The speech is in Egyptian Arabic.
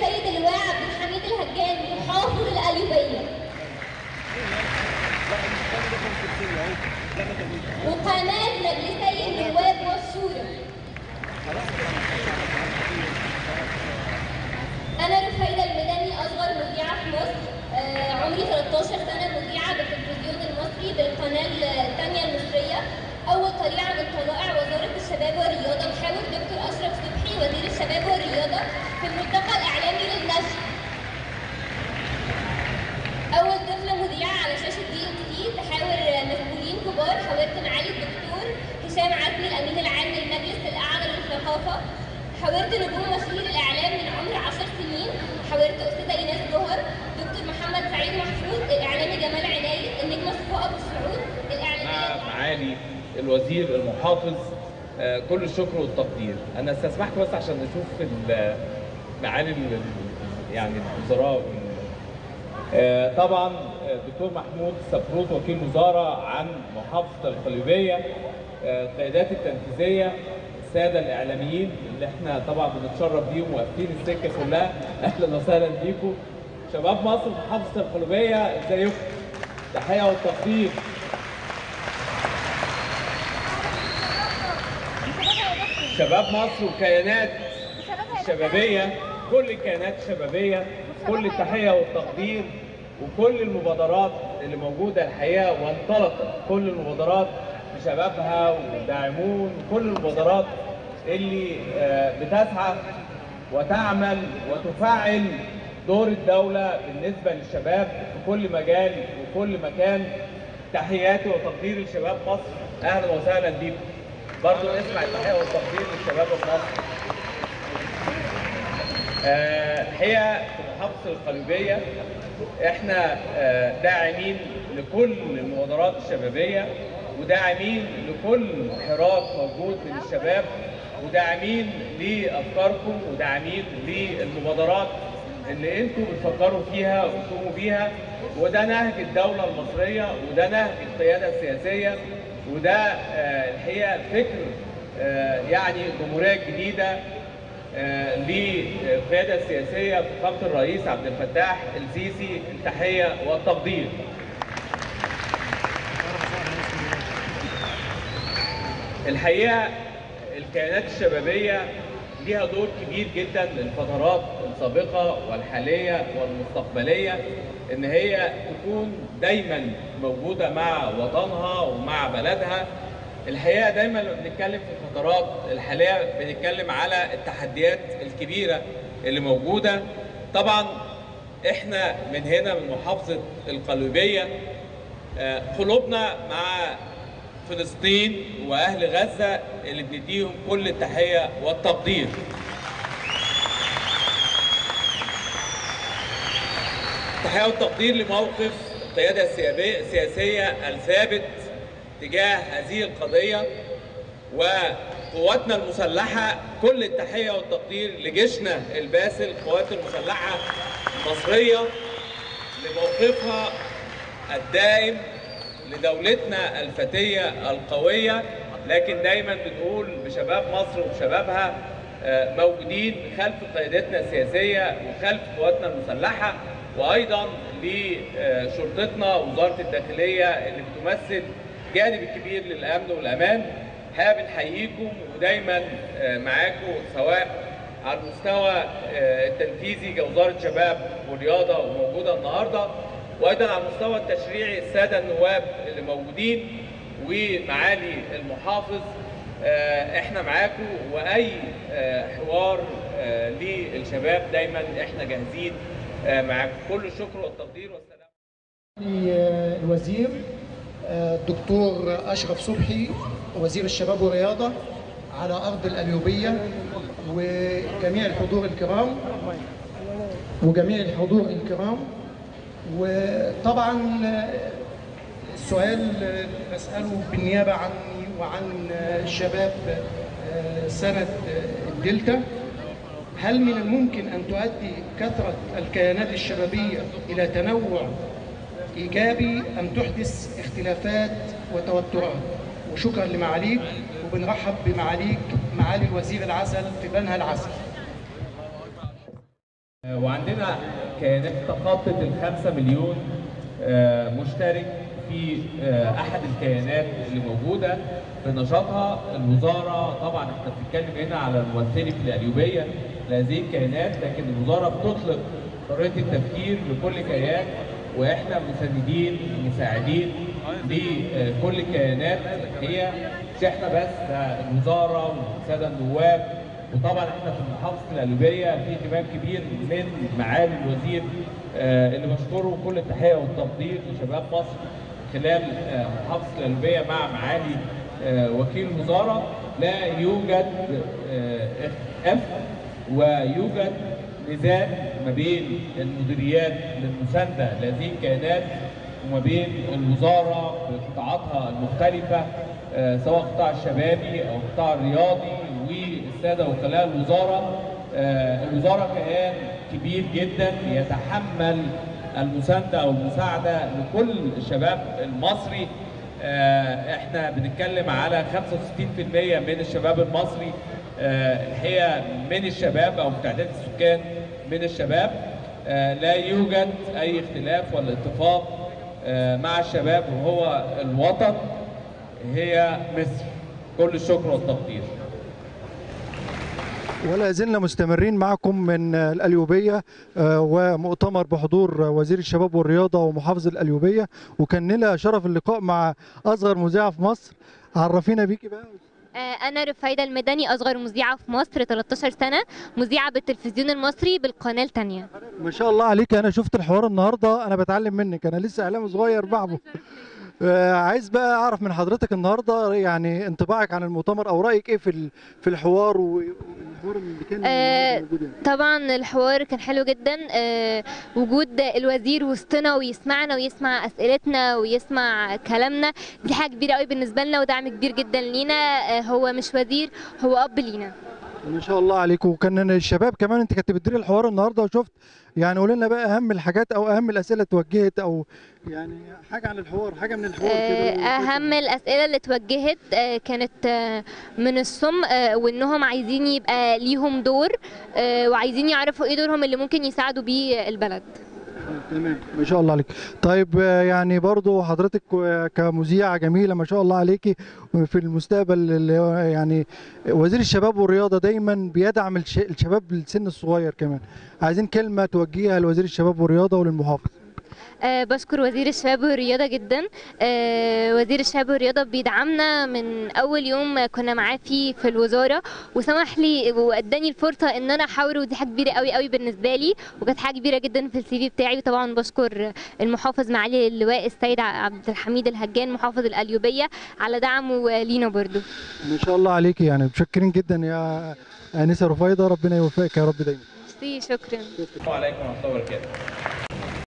السيد اللواء عبد الحميد الهجاني محافظ القليوبية وقناة مجلسي النواب والشورى أنا رفايدة المدني أصغر مذيعة في مصر آه، عمري 13 سنة مذيعة بالتلفزيون المصري بالقناة الثانية المصرية أول طليعة من طلائع وزارة الشباب والرياضة بحاول دكتور أشرف صبحي وزير الشباب والرياضة في الملتقى الإعلامي للنشر أول طفلة مذيعة على شاشة دي ام تي تحاور مسؤولين كبار حاورت معالي الدكتور هشام عزمي الأمين العام للمجلس الأعلى للثقافة حاورت نجوم مشاهير الإعلام من عمر 10 سنين حاورت أستاذة إيناس جوهر دكتور محمد سعيد محفوظ الإعلامي جمال عناية النجمة صفاء أبو سعود مع الإعلامية معالي الوزير المحافظ آه، كل الشكر والتقدير انا استسمحك بس عشان نشوف ال- معالي ال- ال- يعني الوزراء وال- آه، طبعا آه، الدكتور محمود سفروت وكيل وزاره عن محافظه القليوبيه آه، القيادات التنفيذيه الساده الاعلاميين اللي احنا طبعا بنتشرف بيهم واقفين السكه كلها اهلا وسهلا بيكم شباب مصر محافظه القليوبيه ازيكم تحيه والتقدير شباب مصر وكيانات الشبابية كل الكيانات الشبابية كل التحية والتقدير وكل المبادرات اللي موجودة الحقيقة وانطلقت كل المبادرات بشبابها والداعمون كل المبادرات اللي آه، بتسعى وتعمل وتفعل دور الدولة بالنسبة للشباب في كل مجال وكل مكان تحياتي وتقديري لشباب مصر أهلا وسهلا بيكم برضو نسمع التحية والتقدير للشباب المصري آه، الحقيقه في محافظه القليوبيه احنا آه، داعمين لكل المبادرات الشبابيه وداعمين لكل حراك موجود من الشباب وداعمين لافكاركم وداعمين للمبادرات اللي انتم بتفكروا فيها وتقوموا بيها وده نهج الدوله المصريه وده نهج القياده السياسيه وده آه، الحقيقه فكر آه، يعني الجمهوريه الجديده آه، للقيادة السياسية فخامة الرئيس عبد الفتاح السيسي التحية والتقدير. الحقيقة الكيانات الشبابية ليها دور كبير جدا للفترات السابقة والحالية والمستقبلية إن هي تكون دايما موجودة مع وطنها ومع بلدها الحقيقه دايما لما بنتكلم في الفترات الحاليه بنتكلم على التحديات الكبيره اللي موجوده طبعا احنا من هنا من محافظه القليوبيه آه، قلوبنا مع فلسطين واهل غزه اللي بنديهم كل التحيه والتقدير التحيه والتقدير لموقف القياده السيابية- السياسيه الثابت تجاه هذه القضيه وقواتنا المسلحه كل التحيه والتقدير لجيشنا الباسل القوات المسلحه المصريه لموقفها الدائم لدولتنا الفتيه القويه لكن دايما بنقول بشباب مصر وشبابها آه، موجودين خلف قيادتنا السياسيه وخلف قواتنا المسلحه وايضا لشرطتنا وزاره الداخليه اللي بتمثل جانب الكبير للامن والامان حابب نحييكم ودايما آه، معاكم سواء على المستوى آه، التنفيذي كوزاره شباب والرياضه وموجوده النهارده وايضا على المستوى التشريعي الساده النواب اللي موجودين ومعالي المحافظ آه، احنا معاكم واي آه، حوار آه، للشباب دايما احنا جاهزين آه، معاكم كل الشكر والتقدير والسلام الوزير الدكتور أشرف صبحي وزير الشباب والرياضة على أرض الأليوبية وجميع الحضور الكرام وجميع الحضور الكرام وطبعا السؤال بسأله بالنيابة عني وعن شباب سنة الدلتا هل من الممكن أن تؤدي كثرة الكيانات الشبابية إلى تنوع إيجابي أم تحدث اختلافات وتوترات وشكرا لمعاليك وبنرحب بمعاليك معالي الوزير العسل في بنها العسل وعندنا كيانات تخطت الخمسة مليون آه، مشترك في آه، أحد الكيانات اللي موجودة بنشاطها الوزارة طبعا احنا بنتكلم هنا على الممثلين في القليوبية لهذه الكيانات لكن الوزارة بتطلق حرية التفكير لكل كيان واحنا مساندين مساعدين لكل الكيانات هي مش احنا بس ده الوزارة والسادة النواب وطبعا احنا في محافظه القليوبيه في اهتمام كبير من معالي الوزير آه، اللي بشكره كل التحيه والتقدير لشباب مصر خلال آه، محافظه القليوبيه مع معالي آه، وكيل الوزاره لا يوجد آه، اختلاف ويوجد ميزان ما بين المديريات للمسانده لهذه الكيانات وما بين الوزاره بقطاعاتها المختلفه آه، سواء القطاع الشبابي او القطاع الرياضي والساده وكلاء الوزاره آه، الوزاره كيان كبير جدا يتحمل المسانده او المساعده لكل الشباب المصري آه، احنا بنتكلم على 65% من الشباب المصري آه، الحقيقه من الشباب او تعداد السكان من الشباب آه، لا يوجد اي اختلاف ولا اتفاق آه، مع الشباب وهو الوطن هي مصر كل الشكر والتقدير ولا زلنا مستمرين معكم من القليوبية آه، ومؤتمر بحضور وزير الشباب والرياضة ومحافظ القليوبية وكان لنا شرف اللقاء مع أصغر مذيعة في مصر عرفينا بيكي بقى آه، أنا رفايدة المدني أصغر مذيعة في مصر 13 سنة مذيعة بالتلفزيون المصري بالقناة التانية ما شاء الله عليك أنا شفت الحوار النهاردة أنا بتعلم منك أنا لسه إعلامي صغير بعبه آه، عايز بقى أعرف من حضرتك النهاردة يعني انطباعك عن المؤتمر أو رأيك إيه في ال- في الحوار و- والحوار اللي كان آه، موجود يعني. طبعا الحوار كان حلو جدا آه، وجود الوزير وسطنا ويسمعنا ويسمع أسئلتنا ويسمع كلامنا دي حاجة كبيرة قوي بالنسبة لنا ودعم كبير جدا لينا آه، هو مش وزير هو أب لينا ما شاء الله عليك وكان الشباب كمان انت كنت بتدير الحوار النهارده وشفت يعني قول لنا بقى اهم الحاجات او اهم الاسئله اتوجهت او يعني حاجه عن الحوار حاجه من الحوار آه، كده أهم الأسئلة اللي اتوجهت آه، كانت آه، من الصم آه، وإنهم عايزين يبقى ليهم دور آه، وعايزين يعرفوا إيه دورهم اللي ممكن يساعدوا بيه البلد تمام ما شاء الله عليك طيب آه، يعني برضو حضرتك آه، كمذيعه جميله ما شاء الله عليكي في المستقبل اللي هو يعني وزير الشباب والرياضه دايما بيدعم الش- الشباب السن الصغير كمان عايزين كلمه توجهها لوزير الشباب والرياضه وللمحافظ آه، بشكر وزير الشباب والرياضة جدا آه، وزير الشباب والرياضة بيدعمنا من أول يوم كنا معاه فيه في الوزارة وسمح لي واداني الفرصة إن أنا أحاور ودي حاجة كبيرة قوي قوي بالنسبة لي وكانت حاجة كبيرة جدا في السي في بتاعي وطبعا بشكر المحافظ معالي اللواء السيد عبد الحميد الهجان محافظ القليوبية على دعمه لينا برضو ما شاء الله عليكي يعني متشكرين جدا يا انسه رفايده ربنا يوفقك يا رب دايما ميرسي، شكرا السلام عليكم ورحمه الله وبركاته